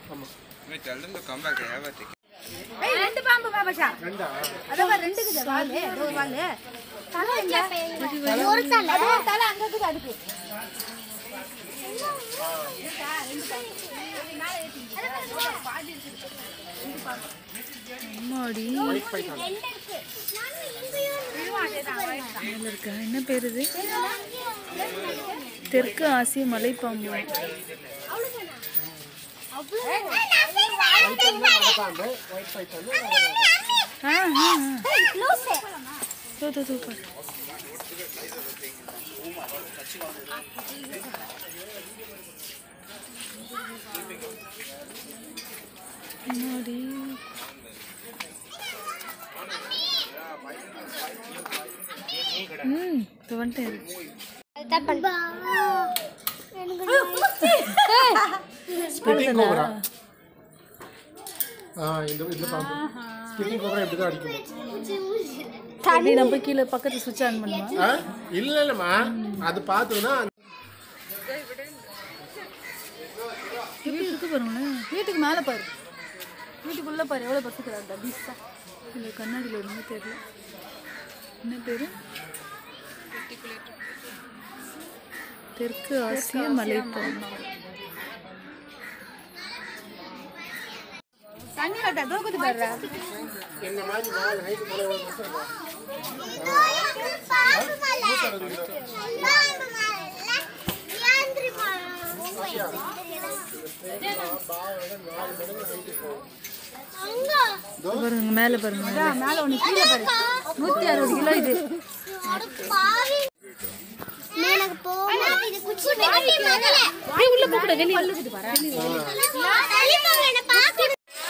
मैं चल रहा तो कम बैक है बात ஏய் ரெண்டு பாம்பு பாபாஷா அதான் ரெண்டுக்குது வாலு ஒரு வாலு தலை எங்க ஒரு தலை அது ஒரு தலை அங்க இருக்குது அதுக்கு அம்மாடி மேல இருக்கா என்ன பேர் இது தெற்கு ஆசிய மலைப்பாம்பு ஆ ஆ ஆ. தோ தோ தோ பாரு அம்மாடி ம் இப்போ வந்துட்டேன் ஸ்பிட்டிங் கோப்ரா ஆ இந்த இந்த பாம்பு ஸ்பிட்டிங் கோப்ரா இப்படி தான் அடிக்கும் அப்படி நம்ம போய் கீழே பக்கத்து சுவிட்ச் ஆன் பண்ணுமா ஆ இல்லை இல்லைம்மா அது பார்த்தோன்னா எப்படி இருக்கு பாருங்களேன் வீட்டுக்கு மேலே பாரு வீட்டுக்குள்ளே பாரு எவ்வளோ பசிக்கிறாங்க பீஸா இல்லை கண்ணாடியில் ஒன்றுமே தெரியல என்ன பேர் தெற்கு ஆசிய மலைப்பாம்பு தண்ணி கட்டா தூக்குது பாரு என்ன மாதிரி நாலு ஹைட் போல பாருங்க மேலே பாருங்க மேலே மேல ஒண்ணு கீழே பாரு நூற்றி அறுபது கிலோ இது எனக்கு போனா இது குச்சி மேல அப்படியே உள்ள போக கூடாது வெளியே என்ன பாக்குது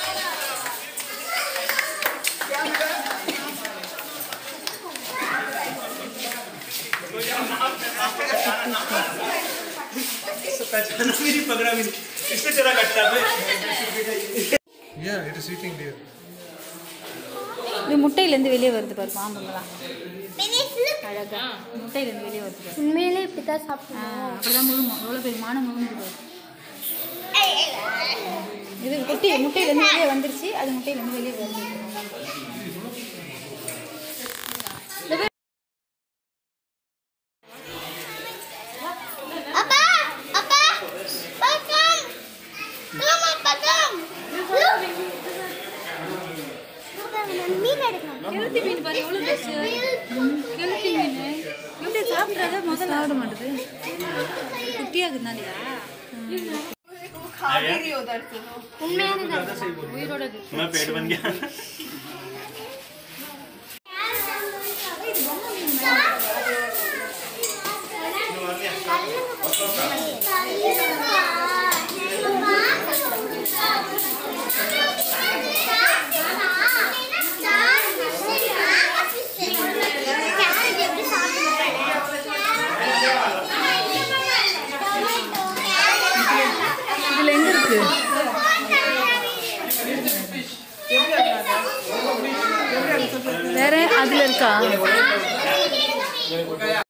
मेरी पकड़ा भी नहीं इससे चला कटता है Yeah, it is eating deer. இது முட்டையிலேருந்து வெளியே வருது பாரு பாம்புங்களாம் அழகா முட்டையிலேருந்து வெளியே வருது பாரு உண்மையிலே இப்படிதான் சாப்பிடுவோம் ஆ, அப்படிதான் முழுமா எவ்வளோ பெரிய மானம் முழுங்குது பாரு இது குட்டி முட்டையிலேருந்து வெளியே வந்துருச்சு அது முட்டையிலேருந்து வெளியே வருது அப்பா அப்பா பக்கம் கம் அப்பா கம் மீன் எடுக்கலாம் கெளுத்தி மீன் பாரு எவ்வளோ பெருசு கெளுத்தி மீன் எப்படி சாப்பிட்றத முதல்ல சாப்பிட மாட்டேது குட்டியாகுதுனாலயா உயிரோடது मैं पेट बन गया இதில் எங்கே இருக்கு வேற அதில் இருக்கா